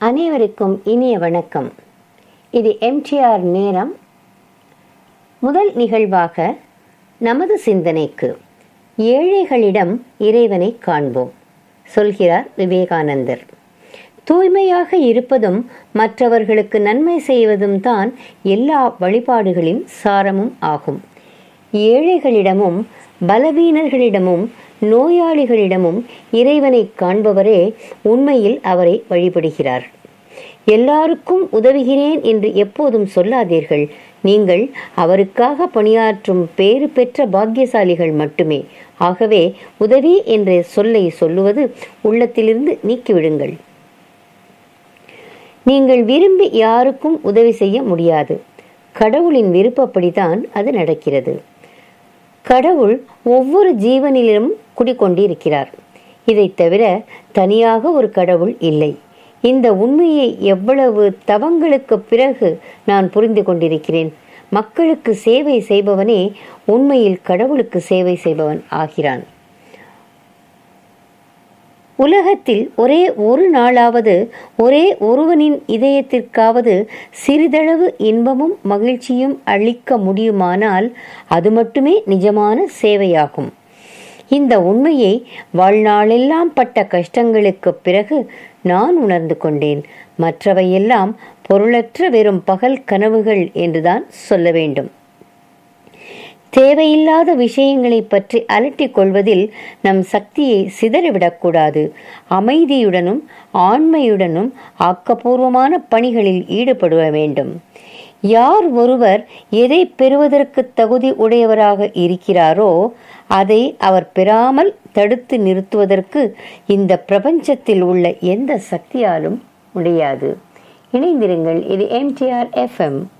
அனைவருக்கும் இனிய வணக்கம் இது எம்டிஆர் நேரம் முதல் நிகழ்வாக நமது சிந்தனைக்கு ஏழைகளிடம் இறைவனை காண்போம் சொல்கிறார் விவேகானந்தர் தூய்மையாக இருப்பதும் மற்றவர்களுக்கு நன்மை செய்வதும் தான் எல்லா வழிபாடுகளின் சாரமும் ஆகும் ஏழைகளிடமும் பலவீனர்களிடமும் நோயாளிகளிடமும் இறைவனை காண்பவரே உண்மையில் அவரை வழிபடுகிறார் எல்லாருக்கும் உதவுகிறேன் என்று எப்போதும் சொல்லாதீர்கள் நீங்கள் அவருக்காக பணியாற்றும் பேறு பெற்ற பாக்கியசாலிகள் மட்டுமே ஆகவே உதவி என்ற சொல்லை சொல்லுவது உள்ளத்திலிருந்து நீக்கிவிடுங்கள் நீங்கள் விரும்பி யாருக்கும் உதவி செய்ய முடியாது கடவுளின் விருப்பப்படிதான் அது நடக்கிறது கடவுள் ஒவ்வொரு ஜீவனிலும் குடிக்கொண்டிருக்கிறார் இதைத் தவிர தனியாக ஒரு கடவுள் இல்லை இந்த உண்மையை எவ்வளவு தவங்களுக்கு பிறகு நான் புரிந்து கொண்டிருக்கிறேன் மக்களுக்கு சேவை செய்பவனே உண்மையில் கடவுளுக்கு சேவை செய்பவன் ஆகிறான் உலகத்தில் ஒரே ஒரு நாளாவது ஒரே ஒருவனின் இதயத்திற்காவது சிறிதளவு இன்பமும் மகிழ்ச்சியும் அளிக்க முடியுமானால் அது மட்டுமே நிஜமான சேவையாகும் இந்த உண்மையை வாழ்நாளெல்லாம் பட்ட கஷ்டங்களுக்கு பிறகு நான் உணர்ந்து கொண்டேன் மற்றவையெல்லாம் பொருளற்ற வெறும் பகல் கனவுகள் என்றுதான் சொல்ல வேண்டும் தேவையில்லாத விஷயங்களை பற்றி அலட்டிக் கொள்வதில் நம் சக்தியை சிதறிவிடக்கூடாது அமைதியுடனும் ஆண்மையுடனும் ஆக்கப்பூர்வமான பணிகளில் ஈடுபட வேண்டும் யார் ஒருவர் எதை பெறுவதற்கு தகுதி உடையவராக இருக்கிறாரோ அதை அவர் பெறாமல் தடுத்து நிறுத்துவதற்கு இந்த பிரபஞ்சத்தில் உள்ள எந்த சக்தியாலும் முடியாது இணைந்திருங்கள் இது எம்டிஆர் எஃப்எம்